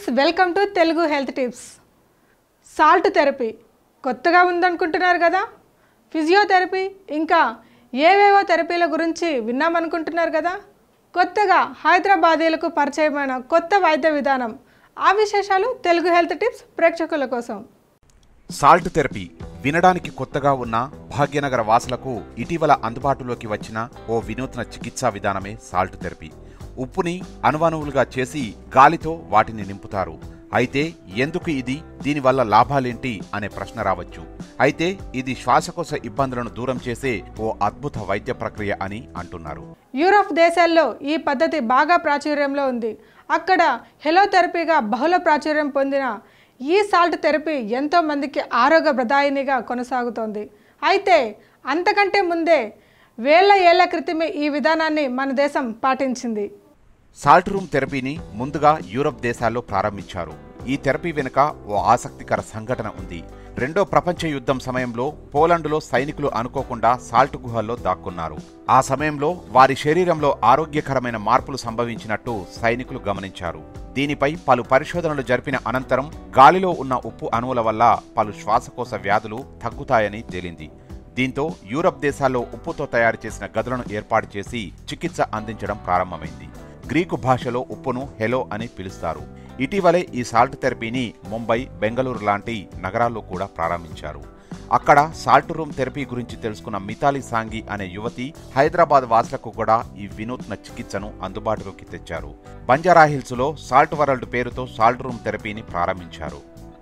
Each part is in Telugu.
Welcome to Telugu health tips salt therapy కొత్తగా ఉందనుకుంటున్నారు కదా ఫిజియోథెరపీ ఇంకా ఏవేవో థెరపీల గురించి విన్నామనుకుంటున్నారు కదా కొత్తగా హైదరాబాదీలకు పరిచయమైన కొత్త వైద్య విధానం ఆ విశేషాలు తెలుగు హెల్త్ టిప్స్ ప్రేక్షకుల కోసం సాల్ట్ థెరపీ వినడానికి కొత్తగా ఉన్న భాగ్యనగర వాసులకు ఇటీవల అందుబాటులోకి వచ్చిన ఓ వినూత్న చికిత్సా విధానమే సాల్ట్ థెరపీ ఉప్పుని అణువణువులుగా చేసి గాలితో వాటిని నింపుతారు అయితే ఎందుకు ఇది దీనివల్ల లాభాలేంటి అనే ప్రశ్న రావచ్చు అయితే ఇది శ్వాసకోశ ఇబ్బందులను దూరం చేసే ఓ అద్భుత వైద్య ప్రక్రియ అని అంటున్నారు యూరోప్ దేశాల్లో ఈ పద్ధతి బాగా ప్రాచుర్యంలో ఉంది అక్కడ హెలోథెరపీగా బహుళ ప్రాచుర్యం పొందిన ఈ సాల్ట్ థెరపీ ఎంతో మందికి ఆరోగ్యప్రదాయినిగా కొనసాగుతోంది అయితే అంతకంటే ముందే వేల ఏళ్ల క్రితమే ఈ విధానాన్ని మన దేశం పాటించింది సాల్ట్ రూమ్ థెరపీని ముందుగా యూరప్ దేశాల్లో ప్రారంభించారు ఈ థెరపీ వెనుక ఓ ఆసక్తికర సంఘటన ఉంది రెండో ప్రపంచ యుద్ధం సమయంలో పోలండులో సైనికులు అనుకోకుండా సాల్ట్ గుహల్లో దాక్కున్నారు ఆ సమయంలో వారి శరీరంలో ఆరోగ్యకరమైన మార్పులు సంభవించినట్టు సైనికులు గమనించారు దీనిపై పలు పరిశోధనలు జరిపిన అనంతరం గాలిలో ఉన్న ఉప్పు అణువుల వల్ల పలు శ్వాసకోశ వ్యాధులు తగ్గుతాయని తేలింది దీంతో యూరప్ దేశాల్లో ఉప్పుతో తయారు చేసిన గదులను ఏర్పాటు చేసి చికిత్స అందించడం ప్రారంభమైంది గ్రీకు భాషలో ఉప్పును హెలో అని పిలుస్తారు ఇటీవలే ఈ సాల్ట్ థెరపీని ముంబై బెంగళూరు లాంటి నగరాల్లో కూడా ప్రారంభించారు అక్కడ సాల్ట్ రూమ్ థెరపీ గురించి తెలుసుకున్న మితాలి సాంగి అనే యువతి హైదరాబాద్ వాసులకు కూడా ఈ వినూత్న చికిత్సను అందుబాటులోకి తెచ్చారు బంజారాహిల్స్లో సాల్ట్ వరల్డ్ పేరుతో సాల్ట్ రూమ్ థెరపీని ప్రారంభించారు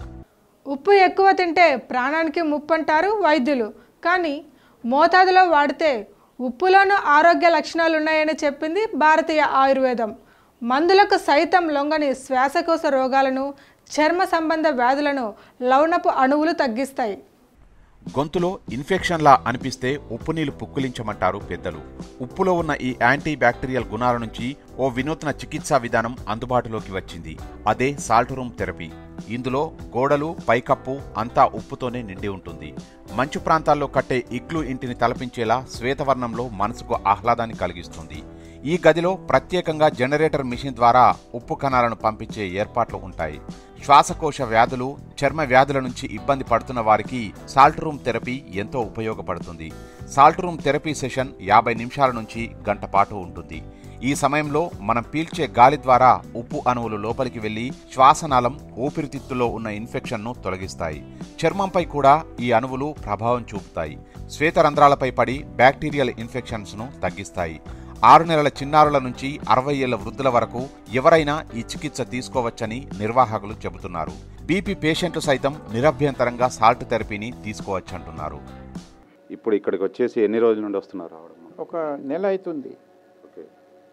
ఉప్పు ఎక్కువ తింటే ప్రాణానికి ముప్పు అంటారు వైద్యులు కానీ మోతాదులో వాడితే ఉప్పులోనూ ఆరోగ్య లక్షణాలు ఉన్నాయని చెప్పింది భారతీయ ఆయుర్వేదం మందులకు సైతం లొంగని శ్వాసకోశ రోగాలను చర్మ సంబంధ వ్యాధులను లవణపు అణువులు తగ్గిస్తాయి గొంతులో ఇన్ఫెక్షన్లా అనిపిస్తే ఉప్పు నీళ్లు పుక్కిలించమంటారు పెద్దలు ఉప్పులో ఉన్న ఈ యాంటీ బ్యాక్టీరియల్ గుణాల నుంచి ఓ వినూత్న చికిత్సా విధానం అందుబాటులోకి వచ్చింది అదే సాల్ట్ రూమ్ థెరపీ ఇందులో గోడలు పైకప్పు అంతా ఉప్పుతోనే నిండి ఉంటుంది మంచు ప్రాంతాల్లో కట్టే ఇగ్లు ఇంటిని తలపించేలా శ్వేతవర్ణంలో మనసుకు ఆహ్లాదాన్ని కలిగిస్తుంది ఈ గదిలో ప్రత్యేకంగా జనరేటర్ మిషన్ ద్వారా ఉప్పు కణాలను పంపించే ఏర్పాట్లు ఉంటాయి శ్వాసకోశ వ్యాధులు చర్మ వ్యాధుల నుంచి ఇబ్బంది పడుతున్న వారికి సాల్ట్ రూమ్ థెరపీ ఎంతో ఉపయోగపడుతుంది సాల్ట్ రూమ్ థెరపీ సెషన్ యాభై నిమిషాల నుంచి గంట పాటు ఉంటుంది ఈ సమయంలో మనం పీల్చే గాలి ద్వారా ఉప్పు అణువులు లోపలికి వెళ్లి శ్వాసనాళం ఊపిరితిత్తులో ఉన్న ఇన్ఫెక్షన్ను తొలగిస్తాయి చర్మంపై కూడా ఈ అణువులు ప్రభావం చూపుతాయి శ్వేతరంధ్రాలపై పడి బ్యాక్టీరియల్ ఇన్ఫెక్షన్స్ను తగ్గిస్తాయి ఆరు నెలల చిన్నారుల నుంచి అరవై ఏళ్ల వృద్ధుల వరకు ఎవరైనా ఈ చికిత్స తీసుకోవచ్చని నిర్వాహకులు చెబుతున్నారు బీపీ పేషెంట్లు సైతం నిరభ్యంతరంగా సాల్ట్ థెరపీని తీసుకోవచ్చంటున్నారు ఇప్పుడు ఇక్కడికి వచ్చేసి ఎన్ని రోజుల నుండి వస్తున్నారు రావడం ఒక నెల అవుతుంది ఓకే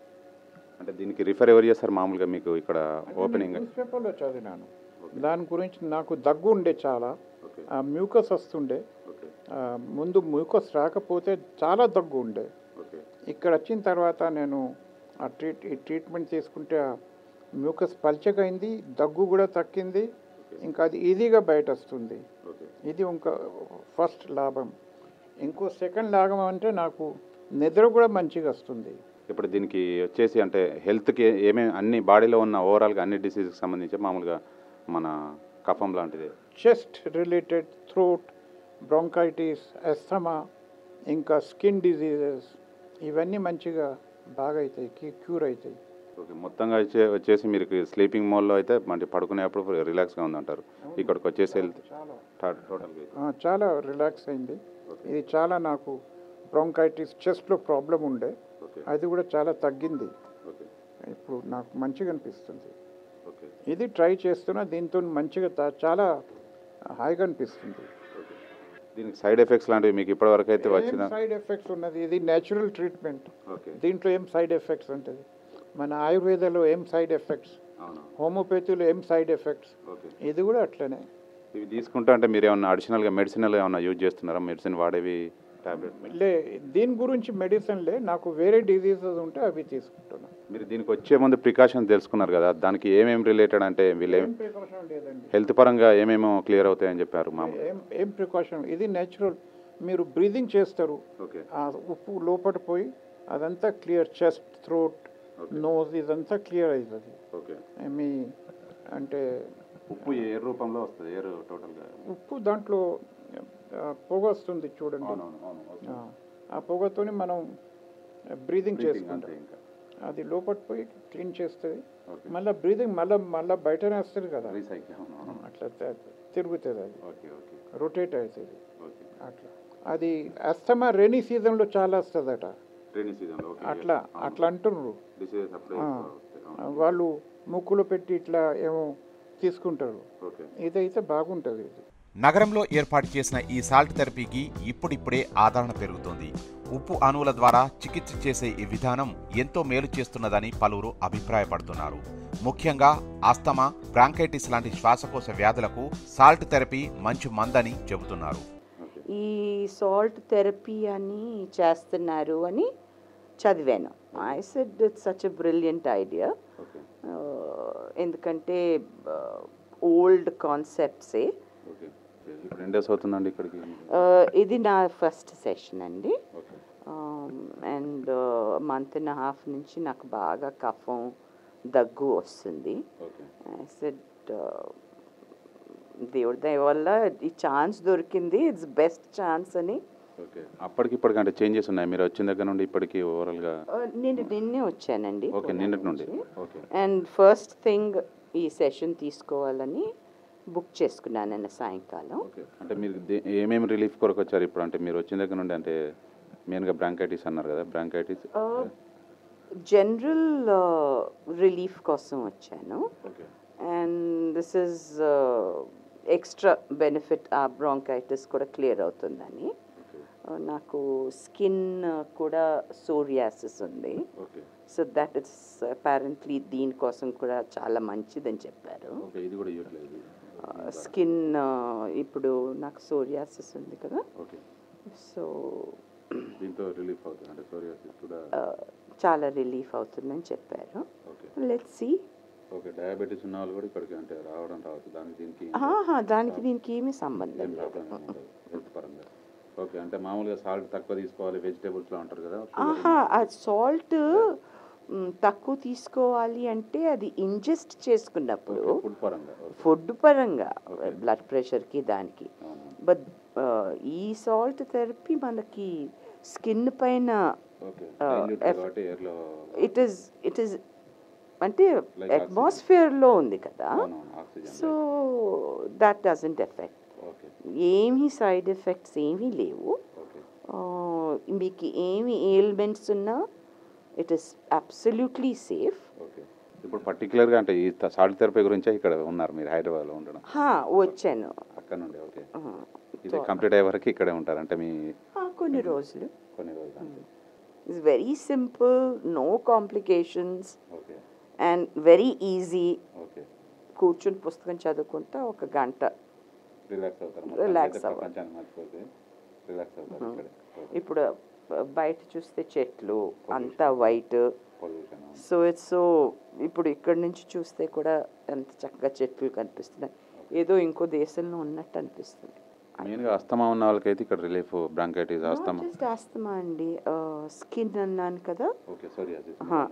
అంటే దీనికి రిఫర్ ఎవరు చేస్తారు మామూలుగా మీకు ఇక్కడ ఓపెనింగ్ న్యూస్ పేపర్లో చదివినాను దాని గురించి నాకు దగ్గు ఉండే చాలా ఓకే ఆ మ్యూకస్ వస్తుండే ఓకే ఆ, ముందు మ్యూకస్ రాకపోతే చాలా దగ్గు ఉండే ఓకే ఇక్కడ వచ్చిన తర్వాత నేను ఆ ట్రీట్ ఈ ట్రీట్మెంట్ తీసుకుంటే ఆ మ్యూకస్ పల్చగైంది దగ్గు కూడా తగ్గింది ఇంకా అది ఈజీగా బయట వస్తుంది ఓకే ఇది ఇంకా ఫస్ట్ లాభం ఇంకో సెకండ్ లాభం అంటే నాకు నిద్ర కూడా మంచిగా వస్తుంది ఇప్పుడు దీనికి వచ్చేసి అంటే హెల్త్కి ఏమేమి అన్ని బాడీలో ఉన్న ఓవరాల్గా అన్ని డిసీజ్కి సంబంధించి మామూలుగా మన కఫం లాంటిది chest related throat bronchitis asthma ఇంకా స్కిన్ డిజీజెస్ ఇవన్నీ మంచిగా బాగా అవుతాయి క్యూర్ అవుతాయి ఓకే మొత్తంగా వచ్చే వచ్చేసి మీరు స్లీపింగ్ మోడ్లో అయితే అంటే పడుకునేప్పుడు రిలాక్స్గా ఉందంటారు ఇక్కడికి వచ్చేసి వెళ్తే చాలా టోటల్గా ఆ, చాలా రిలాక్స్ అయింది ఇది చాలా నాకు బ్రోంకైటిస్ చెస్ట్లో ప్రాబ్లం ఉండే ఓకే అది కూడా చాలా తగ్గింది ఓకే ఇప్పుడు నాకు మంచిగా అనిపిస్తుంది ఓకే ఇది ట్రై చేస్తున్నా దీంతో మంచిగా తా- చాలా హాయిగా అనిపిస్తుంది ఓకే దీనికి సైడ్ ఎఫెక్ట్స్ లాంటివి మీకు ఇప్పటివరకు అయితే వచ్చిన సైడ్ ఎఫెక్ట్స్ ఉన్నది ఇది నేచురల్ ట్రీట్మెంట్ ఓకే దీంట్లో ఏం సైడ్ ఎఫెక్ట్స్ ఉంటుంది మన ఆయుర్వేదంలో ఏం సైడ్ ఎఫెక్ట్స్ అవును హోమియోపతిలో ఏం సైడ్ ఎఫెక్ట్స్ ఓకే ఇది కూడా అట్లనే ఇవి తీసుకుంటా అంటే మీరు ఏమన్నా అడిషనల్గా మెడిసినల్ ఏమన్నా యూజ్ చేస్తున్నారా మెడిసిన్ వాడేవి టాబ్లెట్ లే దీని గురించి మెడిసిన్లే నాకు వేరే డిజీజెస్ ఉంటే అవి తీసుకుంటున్నాను మీరు దీనికి వచ్చే ముందు ప్రికాషన్ తెలుసుకున్నారు కదా దానికి ఏమేమి రిలేటెడ్ అంటే వీళ్ళు ఏం ప్రికాషన్ లేదండి హెల్త్ పరంగా ఏమేమో క్లియర్ అవుతాయని చెప్పారు మామూలు ఏం ఏం ప్రికాషన్ ఇది నేచురల్ మీరు బ్రీదింగ్ చేస్తారు ఓకే ఆ ఉప్పు లోపల పోయి అదంతా క్లియర్ చెస్ట్ థ్రోట్ నోస్ ఇదంతా క్లియర్ అవుతుంది ఓకే మీ అంటే ఉప్పు ఏ రూపంలో వస్తుంది ఏ టోటల్గా ఉప్పు దాంట్లో ఆ, పొగ వస్తుంది చూడండి అవునవును అవును ఓకే. ఆ, ఆ పొగతోని మనం బ్రీదింగ్ Breathing చేసుకుంటాం అంతే ఇంకా అది లోపల పోయి క్లీన్ చేస్తుంది ఓకే మళ్ళీ బ్రీదింగ్ మళ్ళీ మళ్ళీ బయటనే వస్తుంది కదా రీసైకిల్ అవును అవును అట్లా త- తిరుగుతుంది అది ఓకే ఓకే రొటేట్ అవుతుంది ఓకే అట్లా అది అస్తమా రెయినీ సీజన్లో చాలా వస్తుందట ట్రైనింగ్ సీజన్లో ఓకే అట్లా అట్లా అంటున్నారు డిసీజెస్ అప్లై ఆ. వాళ్ళు ముక్కులో పెట్టి ఇట్లా ఏమో తీసుకుంటారు ఓకే ఇదైతే బాగుంటుంది ఇది నగరంలో ఏర్పాటు చేసిన ఈ సాల్ట్ థెరపీకి ఇప్పుడిప్పుడే ఆదరణ పెరుగుతోంది ఉప్పు అణువుల ద్వారా చికిత్స చేసే ఈ విధానం ఎంతో మేలు చేస్తున్నదని పలువురు అభిప్రాయపడుతున్నారు ముఖ్యంగా ఆస్తమా బ్రాంకైటిస్ లాంటి శ్వాసకోశ వ్యాధులకు సాల్ట్ థెరపీ మంచి మందని చెబుతున్నారు ఓకే ఈ సాల్ట్ థెరపీ అని చేస్తున్నారు అని చదివాను I said it's such a brilliant idea okay ఎందుకంటే ఓల్డ్ కాన్సెప్ట్సే ఓకే ఇప్పుడు ఎన్ని డేస్ అవుతుందండి ఇక్కడికి ఇది నా ఫస్ట్ సెషన్ అండి okay and month and half నుంచి నాకు బాగా కఫం దగ్గు వస్తుంది ఓకే ఐ సెడ్ దేవుడి దయ వల్ల ఈ ఛాన్స్ దొరికింది ఇట్స్ బెస్ట్ ఛాన్స్ అని ఓకే అప్పటికి ఇప్పటికి అంటే చేంజెస్ ఉన్నాయి మీరు వచ్చిన దగ్గర నుండి ఇప్పటికి ఓవరాల్గా Uh, నేను నిన్నే వచ్చానండి ఓకే నిన్నటి నుండి ఓకే అండ్ ఫస్ట్ థింగ్ ఈ సెషన్ తీసుకోవాలని బుక్ చేసుకున్నాను నిన్న సాయంకాలం ఓకే అంటే మీరు దే- ఏమేమి రిలీఫ్ కొరకు వచ్చారు ఇప్పుడు అంటే మీరు వచ్చిన దగ్గర నుండి అంటే మెయిన్గా బ్రాంకైటిస్ అన్నారు కదా బ్రాంకైటిస్ జనరల్ రిలీఫ్ కోసం వచ్చాను okay and this is extra benefit ఆ బ్రాంకైటిస్ కూడా క్లియర్ అవుతుందని ఓకే Uh, నాకు స్కిన్ కూడా సోరియాసిస్ ఉంది okay so that is apparently దీనికోసం కూడా చాలా మంచిదని చెప్పారు ఓకే ఇది కూడా యూటిలైజ్ స్కిన్ ఇప్పుడు నాకు సోరియాసిస్ ఉంది కదా ఓకే సో దీంతో రిలీఫ్ అవుతుంది అంటే సోరియాసిస్ కూడా చాలా రిలీఫ్ అవుతుందని చెప్పారు okay let's see okay diabetes ఉన్న వాళ్ళు కూడా ఇక్కడికి అంటే రావడం రావచ్చు దానికి దీనికి దానికి దీనికి ఏమీ సంబంధం ఏం లేదు ప్రాబ్లం ఏమి ఉండదు హెల్త్ పరంగా ఓకే అంటే మామూలుగా సాల్ట్ తక్కువ తీసుకోవాలి వెజిటేబుల్స్లో ఉంటారు కదా ఆహా ఆ సాల్ట్ తక్కువ తీసుకోవాలి అంటే అది ఇంజెస్ట్ చేసుకున్నప్పుడు ఫుడ్ పరంగా ఓకే ఫుడ్ పరంగా బ్లడ్ ప్రెషర్కి దానికి అవును బట్ ఈ సాల్ట్ థెరపీ మనకి స్కిన్ పైన ఓకే Uh, Dilute F- కాబట్టి ఎయిర్లో ఇట్ ఈస్ ఇట్ ఈస్ అంటే Like అట్మాస్ఫియర్లో ఉంది కదా అవునవును oxygen so that doesn't effect okay ఏమీ సైడ్ ఎఫెక్ట్స్ ఏమీ లేవు ఓకే Uh, మీకు ఏమి ఎయిల్మెంట్స్ ఉన్నా it is absolutely safe okay ఇప్పుడు పర్టికులర్గా అంటే ఈ సాల్ట్ థెరపీ గురించే ఇక్కడ ఉన్నారు మీరు హైదరాబాద్లో ఉండడం వచ్చాను అక్కడ నుండి ఓకే Uh, ఇది కంప్లీట్ అయ్యే వరకు ఇక్కడే ఉంటారు అంటే మీ ah, కొన్ని రోజులు కొన్ని రోజులు అంతే it's very simple no complications okay and very easy okay కూర్చుని పుస్తకం చదువుకుంటా ఒక గంట రిలాక్స్ అవుతారు Relax మొత్తానికి అయితే అవ్వాలి. ప్రపంచాన్ని మర్చిపోతే రిలాక్స్ అవుతారు ఇక్కడే ఇప్పుడు బ- బయట చూస్తే చెట్లు అంతా white pollution so it's so ఇప్పుడు ఇక్కడి నుంచి చూస్తే కూడా ఎంత చక్కగా చెట్లు కనిపిస్తున్నాయి ఏదో ఇంకో దేశంలో ఉన్నట్టు అనిపిస్తుంది మెయిన్గా అస్తమా ఉన్న వాళ్ళకైతే ఇక్కడ relief bronchitis asthma just asthma అండి స్కిన్ అన్నాను కదా ఓకే సారీ అది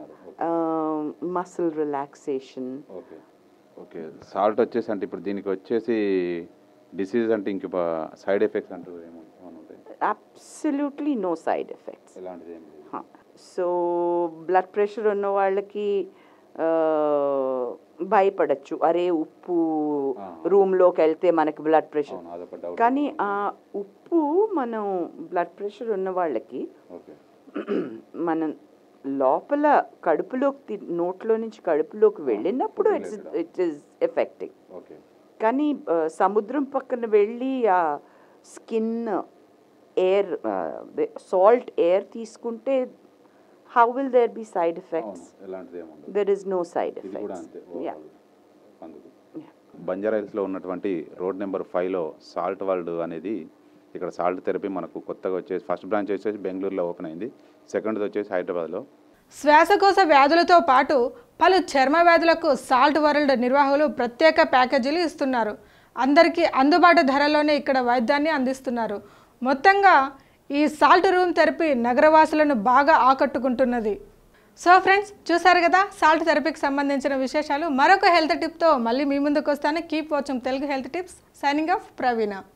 muscle relaxation okay okay salt వచ్చేసి అంటే ఇప్పుడు దీనికి వచ్చేసి డిసీజ్ అంటే ఇంక సైడ్ ఎఫెక్ట్స్ అంటూ ఏమో ఏమైనా ఉంటాయి అబ్సల్యూట్లీ నో సైడ్ ఎఫెక్ట్స్ ఎలాంటిది ఏం లేదు సో బ్లడ్ ప్రెషర్ ఉన్న వాళ్ళకి ఆ, భయపడచ్చు అరే ఉప్పు ఆ. రూమ్లోకి వెళ్తే మనకి బ్లడ్ ప్రెషర్ అవును అదొక డౌట్ కానీ ఆ ఉప్పు మనం బ్లడ్ ప్రెషర్ ఉన్న వాళ్ళకి ఓకే మనం లోపల కడుపులోకి తి- నోట్లో నుంచి కడుపులోకి వెళ్ళినప్పుడు it's it is affecting okay కానీ ఆ, సముద్రం పక్కన వెళ్ళి ఆ స్కిన్ ఎయిర్ సాల్ట్ ఎయిర్ తీసుకుంటే how will there be side అవును ఎఫెక్ట్స్ ఎలాంటిది ఏమి ఉండదు దెర్ ఇస్ నో సైడ్ ఇది కూడా అంతే ఎఫెక్ట్స్ యా overall అందుకు బంజారా హిల్స్లో ఉన్నటువంటి రోడ్ నెంబర్ ఫైవ్లో సాల్ట్ వరల్డ్ అనేది ఇక్కడ సాల్ట్ థెరపీ మనకు కొత్తగా వచ్చేసి ఫస్ట్ బ్రాంచ్ వచ్చేసి బెంగళూరులో ఓపెన్ అయింది సెకండ్ది వచ్చేసి హైదరాబాద్లో శ్వాసకోశ వ్యాధులతో పాటు పలు చర్మ వ్యాధులకు సాల్ట్ వరల్డ్ నిర్వాహకులు ప్రత్యేక ప్యాకేజీలు ఇస్తున్నారు అందరికీ అందుబాటు ధరలోనే ఇక్కడ వైద్యాన్ని అందిస్తున్నారు మొత్తంగా ఈ సాల్ట్ రూమ్ థెరపీ నగరవాసులను బాగా ఆకట్టుకుంటున్నది సో ఫ్రెండ్స్ చూసారు కదా సాల్ట్ థెరపీకి సంబంధించిన విశేషాలు మరొక హెల్త్ టిప్తో మళ్ళీ మీ ముందుకు వస్తాను keep watching Telugu health tips signing off ప్రవీణ